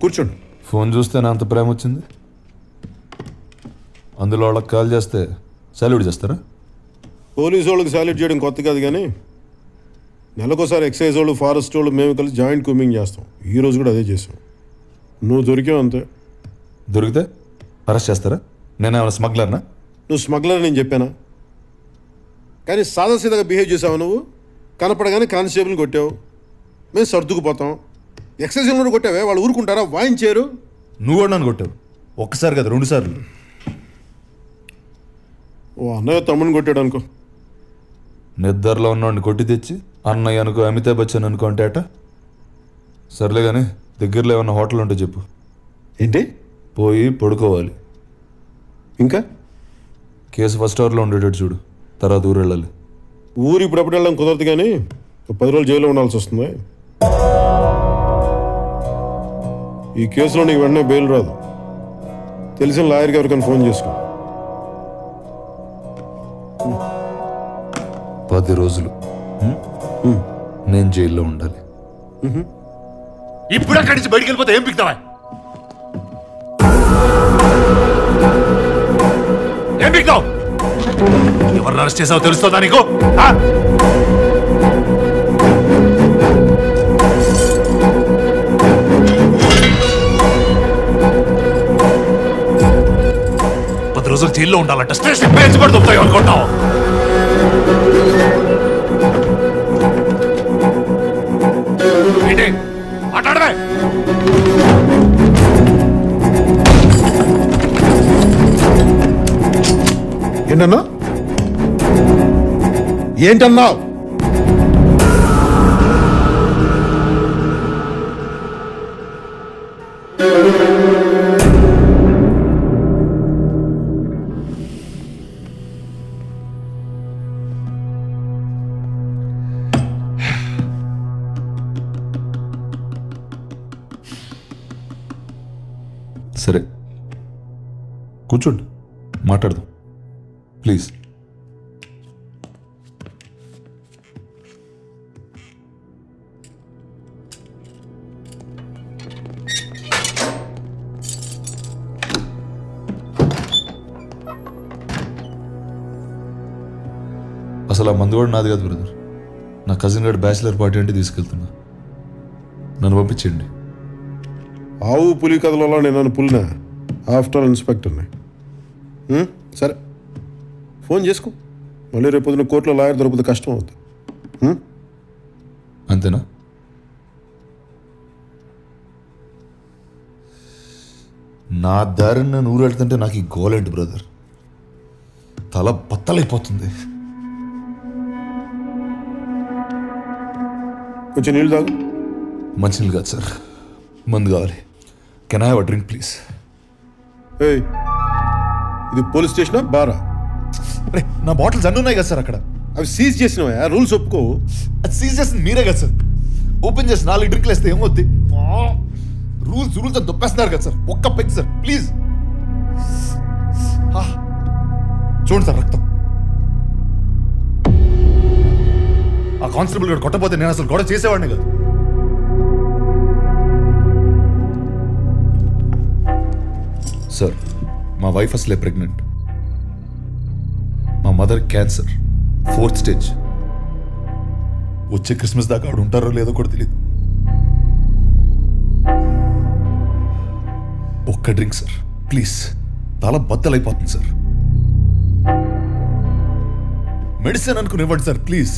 కూర్చోండి ఫోన్ చూస్తే నా అంత ప్రేమ వచ్చింది అందులో వాళ్ళకి కాల్ చేస్తే సెల్యూట్ చేస్తారా పోలీసు వాళ్ళకి సాల్యూట్ చేయడం కొత్త కాదు కానీ నెలకోసారి ఎక్సైజ్ వాళ్ళు ఫారెస్ట్ వాళ్ళు మేము కలిసి జాయింట్ కుమింగ్ చేస్తాం ఈ రోజు కూడా అదే చేసాం నువ్వు దొరికావు అంతే దొరికితే అరెస్ట్ చేస్తారా నేనేమైనా స్మగ్లర్నా నువ్వు స్మగ్లర్ నేను చెప్పానా కానీ సాదాసీదాగా బిహేవ్ చేసావు నువ్వు కనపడగానే కానిస్టేబుల్ని కొట్టావు మేము సర్దుకుపోతాం ఎక్సైజ్ కూడా కొట్టావే వాళ్ళు ఊరుకుంటారా వాయించారు నువ్వు కూడా నన్ను కొట్టావు ఒక్కసారి కదా రెండు సార్లు ఓ అన్నయ్య తమ్ముని కొట్టాడు అనుకో నిద్రలో ఉన్నవాడిని కొట్టి తెచ్చి అన్నయ్య అనుకో అమితాబ్ బచ్చన్ అనుకో అంటే అట సర్లే కానీ దగ్గరలో ఏమన్నా హోటల్ ఉంటే చెప్పు ఏంటి పోయి పడుకోవాలి ఇంకా కేసు ఫస్ట్ అవర్లో ఉండేటట్టు చూడు తర్వాత ఊరు వెళ్ళాలి ఊరు ఇప్పుడప్పుడు వెళ్ళడం కుదరదు కానీ ఒక పది రోజులు జైల్లో ఉండాల్సి వస్తుంది ఈ కేసులో నీకు వెంటనే బెయిల్ రాదు తెలిసిన లాయర్ గారికి ఫోన్ చేసుకో పది రోజులు హ్మ్? నేను జైల్లో ఉండాలి ఇప్పుడు అక్కడి నుంచి బయటికి వెళ్ళిపోతే ఏం పిక్తావా ఏం పిక్తావు ఎవరిని అరెస్ట్ చేసావో తెలుస్తుందా నీకు ఆ? పది రోజులు జైల్లో ఉండాలంట స్టేషన్ పేజ్ కూడా దొరుకుతాయి అనుకుంటావు ఏంటి మాట్లాడవే ఏంటన్నా ఏంటన్నావు సరే కూర్చోండి మాట్లాడదాం ప్లీజ్ అసలు ఆ మందు కూడా నాది కాదు బ్రదర్ నా కజిన్ గారి బ్యాచిలర్ పార్టీ అంటే తీసుకెళ్తున్నా నన్ను పంపించండి ఆవు పులి కథలలో నేను నన్ను పులినా ఆఫ్టర్ ఆల్ ఇన్స్పెక్టర్ని ఉం? సరే ఫోన్ చేసుకో మళ్ళీ రేపు పొద్దున కోర్టులో లాయర్ దొరికితే కష్టం అవుతుంది ఉం? అంతేనా నా దారిని నేను ఊరు వెళ్తుంటే నాకు ఈ గోలేంటి బ్రదర్ తల బత్తలైపోతుంది కొంచెం నీళ్ళు తాగు మంచినీళ్ళు కాదు సార్ మందు కావాలి can I have drink please ఏయ్ ఇది పోలీస్ స్టేషనా బారా అరే నా బాటిల్స్ అన్నీ ఉన్నాయి కదా సార్ అక్కడ అవి సీజ్ చేసినవా రూల్స్ ఒప్పుకో అది సీజ్ చేసింది మీరే కదా సార్ ఓపెన్ చేసి నాలుగు డ్రింక్లు వేస్తే ఏమవుద్ది రూల్స్ రూల్స్ అని దొప్పేస్తున్నారు కదా సార్ ఒక్క పెగ్ సార్ ప్లీజ్ చూడండి సార్ రక్తం ఆ కానిస్టేబుల్ గారు కొట్టపోతే నేను అసలు గొడవ చేసేవాడిని కాదు సార్ మా వైఫ్ అసలే ప్రెగ్నెంట్ మా మదర్ క్యాన్సర్ ఫోర్త్ స్టేజ్ వచ్చే క్రిస్మస్ దాకా ఆవిడ ఉంటారో లేదో కూడా తెలియదు ఒక్క డ్రింక్ సార్ ప్లీజ్ తల బద్దలైపోతుంది సార్ మెడిసిన్ అనుకుని ఇవ్వండి సార్ ప్లీజ్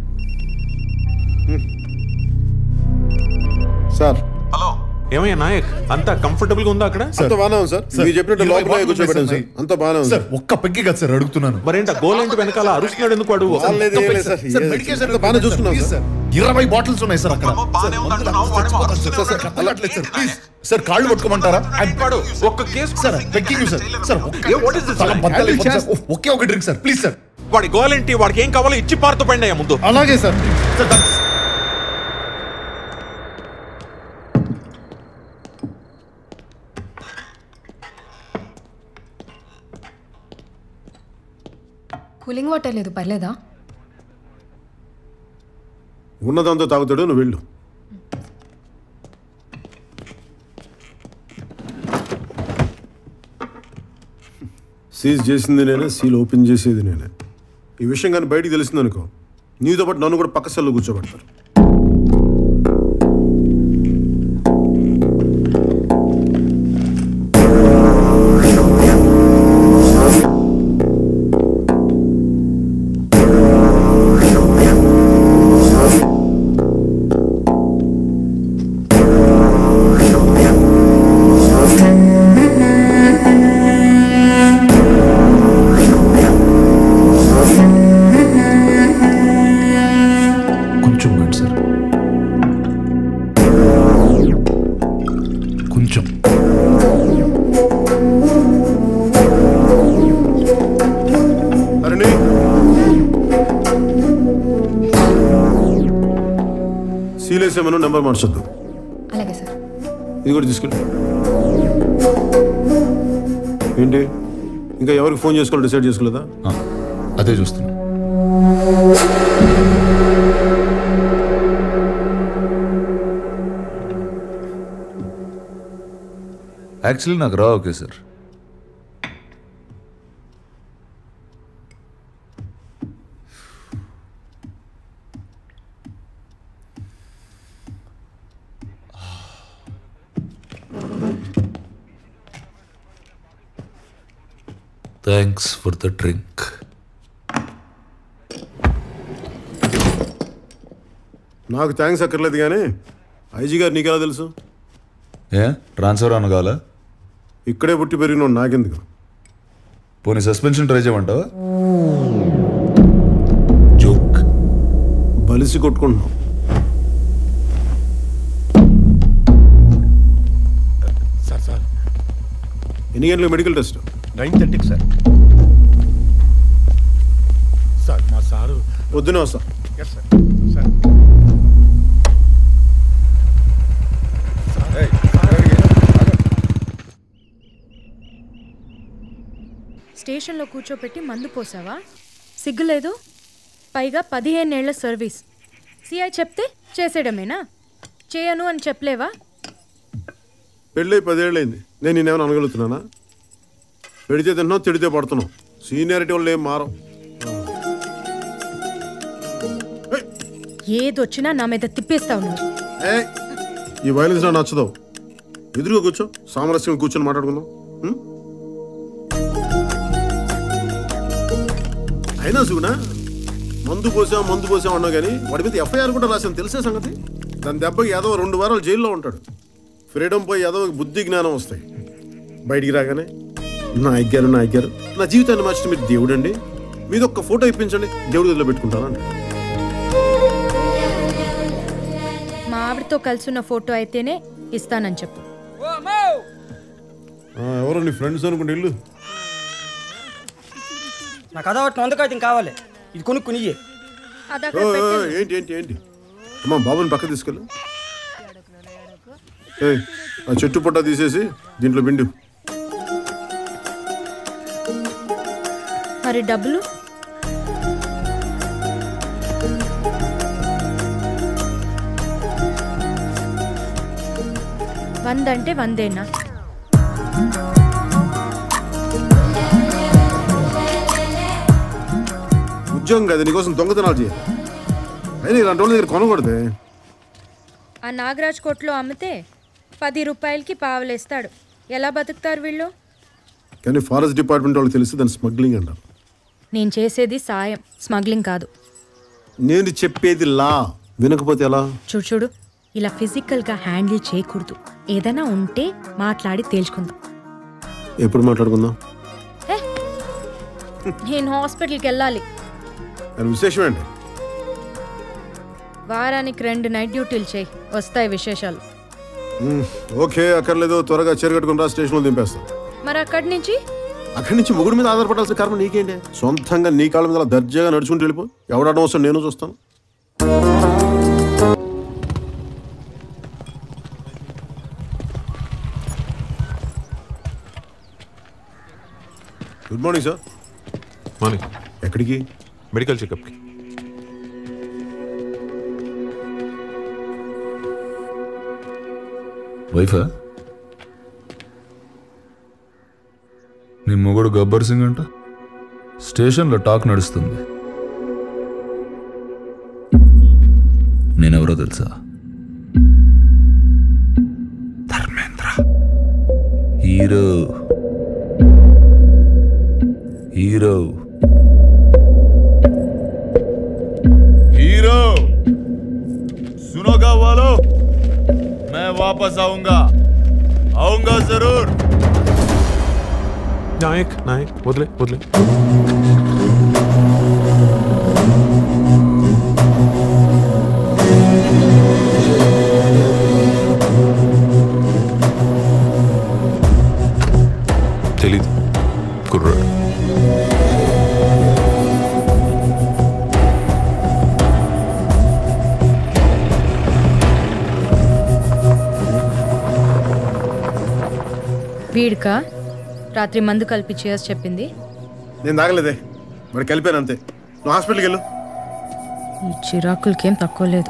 సార్ హలో ఏమయ్యా నాయక్ అంతా కంఫర్టబుల్ గా ఉందా అక్కడ అంత బాగానే ఉంది సార్ మీరు చెప్పినట్టు ఇరవై లోపల బాటిల్ కూర్చోబెట్టాను సార్ ఉన్నాయి. అంత బాగానే ఉంది సార్ ఒక్క పెగ్గి కదా సార్ అడుగుతున్నాను మరేంట గోలంటి వెనకాల అరుస్తున్నాడు ఎందుకు వాడు వాళ్ళేది ఏం లేదు సార్. సార్ ఏ- మెడికేషన్ అంత బాగానే చూసుకున్నాం ప్లీజ్ సార్. సార్ ఇరవై బాటిల్స్ ఉన్నాయి సార్ అక్కడ ఏమో బాగానే ఉంది అంటున్నావు, వాడేమో అరుస్తున్నాడు. సార్, సార్, అర్థం కావట్లేదు సార్ ప్లీజ్ సార్ కాళ్ళు పట్టుకోమంటారా వాడు ఒక్క case sir begging sir sir ఏ, what is this, తల sir? బద్దలైపోతుంది సార్. ఒ- ఒకే ఒక డ్రింక్ సార్ ప్లీజ్ సార్ వాడి గోలంటి వాడికి ఏం కావాలో ఇచ్చి పారుతూ పండి అయ్యా ముందు అలాగే sir sir thanks. Cooling water లేదు పర్లేదా ఉన్నదంతా తాగుతాడు నువ్వు వెళ్ళు సీజ్ చేసింది నేనే సీల్ ఓపెన్ చేసేది నేనే ఈ విషయం కానీ బయటికి తెలిసింది అనుకో నీతో పాటు నన్ను కూడా పక్క సెల్లో కూర్చోబెడతారు కొంచెం వెయిట్ సార్ కొంచెం అరణి సీల్ వేసేమను నెంబర్ మార్చొద్దు అలాగే సార్ ఇది కూడా తీసుకెళ్ళి ఏంటి ఇంకా ఎవరికి ఫోన్ చేసుకోవాలి డిసైడ్ చేసుకోలేదా ఆ, అదే చూస్తున్నా యాక్చువల్లీ నాకు రా okay sir thanks for the drink నాకు థ్యాంక్స్ అక్కర్లేదు కానీ ఐజీ గారు నీకెలా తెలుసు ఏ ట్రాన్స్ఫర్ అనగాల ఇక్కడే పుట్టి పెరిగిన నాకెందుకు పోనీ సస్పెన్షన్ ట్రై చేయమంటావా జోక్ బలిసి కొట్టుకుంటున్నాం సార్ సార్ ఎన్ని గంటలకు మెడికల్ టెస్ట్ నైన్ థర్టీకి సార్ సార్ మా సారు పొద్దునే వస్తా ఎస్ సార్ సార్ స్టేషన్లో కూర్చోపెట్టి మందు పోసావా సిగ్గులేదు పైగా పదిహేనేళ్ల సర్వీస్ సిఐ చెప్తే చేసేయడమేనా చేయను అని చెప్పలేవా పెళ్ళై పదేళ్ళైంది నేను నేనేమైనా అనగలుగుతున్నానా పెడితే తింటున్నావు తిడితే పడుతున్నావు సీనియారిటీ వాళ్ళు ఏం మారం ఏదొచ్చినా నా మీద తిప్పేస్తావు నువ్వు ఏ ఈ వైలెన్స్ నాకు నచ్చదు ఎదురుగా కూర్చో సామరస్యంగా కూర్చొని మాట్లాడుకుందాం ఉం? అయినా సుగునా మందు పోసాం మందు పోసాం అన్నావు కానీ వాడి మీద ఎఫ్ఐఆర్ కూడా రాశాను తెలిసే సంగతి దాని దెబ్బకి ఏదో రెండు వారాలు జైల్లో ఉంటాడు ఫ్రీడమ్ పోయి ఏదో బుద్ధి జ్ఞానం వస్తాయి బయటికి రాగానే నా అగ్గారు నా అగ్గారు నా జీవితాన్ని మార్చిన మీరు దేవుడు అండి మీద ఒక్క ఫోటో ఇప్పించండి దేవుడి దగ్గర పెట్టుకుంటాను అంటే మా ఆవిడతో కలిసి ఉన్న ఫోటో అయితేనే ఇస్తానని చెప్పు ఎవరో నీ ఫ్రెండ్స్ అనుకుంటే ఇల్లు నాకు అదో ఒకటి వంద కాగితం కావాలి ఇది కొనుక్కునియే అది ఓ, అక్కడ ఓ, పెట్టు. ఏంటి ఏంటి ఏంటి అమ్మా బాబుని పక్క తీసుకెళ్ళు ఏయ్ ఆ చెట్టు పుట్ట తీసేసి దీంట్లో పిండి మరి డబ్బులు వంద అంటే వందేనా ఉద్యోగం కదా నీకోసం దొంగతనాలు చేయాలి అయినా ఇలాంటి వాళ్ళ దగ్గర కొనకూడదే ఆ నాగరాజ్ కొట్లో అమ్మితే పది రూపాయలకి పావలేస్తాడు ఎలా బతుకుతారు వీళ్ళు కానీ ఫారెస్ట్ డిపార్ట్మెంట్ వాళ్ళు తెలిసి దాన్ని స్మగ్లింగ్ అంటారు నేను చేసేది సాయం స్మగ్లింగ్ కాదు నేను చెప్పేది లా వినకపోతే ఎలా చూడు చూడు ఇలా ఫిజికల్గా హ్యాండిల్ చేయకూడదు ఏదైనా ఉంటే మాట్లాడి తేల్చుకుందాం ఎప్పుడు మాట్లాడుకుందాం హే, నేను హాస్పిటల్కి వెళ్ళాలి దాని విశేషం ఏంటి వారానికి రెండు నైట్ డ్యూటీలు చేయి వస్తాయి విశేషాలు మ్, ఓకే అక్కర్లేదు త్వరగా చెరగట్టుకుని రా స్టేషన్లో దింపేస్తాం మరి అక్కడి నుంచి అక్కడి నుంచి ముగ్గురు మీద ఆధారపడాల్సిన కారణం నీకేంటి సొంతంగా నీ కాళ్ళ మీద అలా దర్జాగా నడుచుకుంటూ వెళ్ళిపో ఎవడడం వస్తాడు నేను చూస్తాను గుడ్ మార్నింగ్ సార్ మార్నింగ్ ఎక్కడికి మెడికల్ చెకప్కి వైఫా నీ మొగుడు గబ్బర్ సింగ్ అంట స్టేషన్లో టాక్ నడుస్తుంది నేనెవరో తెలుసా ధర్మేంద్ర హీరో హీరో हीरो सुनोगा वालों मैं वापस आऊंगा आऊंगा जरूर నాయక్ నాయక్ వదిలే వదిలే తెలీదు కుర్రాడు వీడికా రాత్రి మందు కలిపి చేసి చెప్పింది నేను తాగలేదే మరి కలిపాను అంతే నువ్వు హాస్పిటల్కి వెళ్ళు ఈ చిరాకులకేం తక్కువ లేదు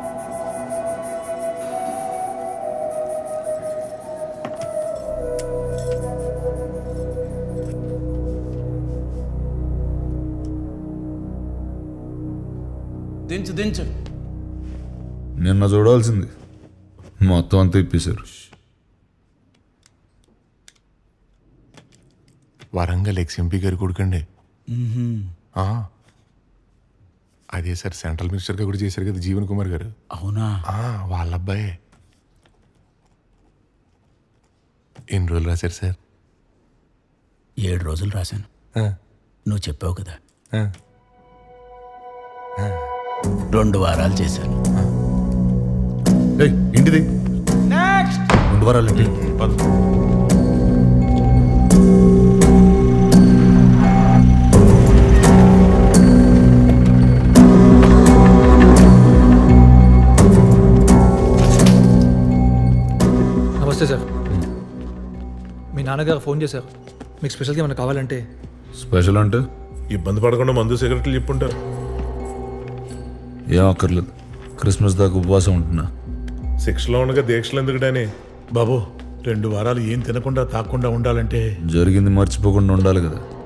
దించు దించు నిన్న చూడాల్సింది మొత్తం అంతా ఇప్పేశారు వరంగల్ ఎక్స్ ఎంపీ గారి కొడుకండి ఆ. అదే సార్ సెంట్రల్ మినిస్టర్గా కూడా చేశారు కదా జీవన్ కుమార్ గారు అవునా ఆ, వాళ్ళ అబ్బాయే ఎన్ని రోజులు రాశారు సార్ ఏడు రోజులు రాశాను ఆ, నువ్వు చెప్పావు కదా ఆ. రెండు వారాలు చేశాను ఏయ్, ఇంటిది రెండు వారాలు ఏంటి పద. నమస్తే సార్ మీ నాన్నగారు ఫోన్ చేశారు మీకు స్పెషల్గా ఏమైనా కావాలంటే స్పెషల్ అంటే ఇబ్బంది పడకుండా మందు సిగరెట్లు చెప్పుంటారు ఏం అక్కర్లేదు క్రిస్మస్ దాకా ఉపవాసం ఉంటున్నా శిక్షలో ఉండగా దీక్షలు ఎందుకుడని బాబు రెండు వారాలు ఏం తినకుండా తాకుండా ఉండాలంటే జరిగింది మర్చిపోకుండా ఉండాలి కదా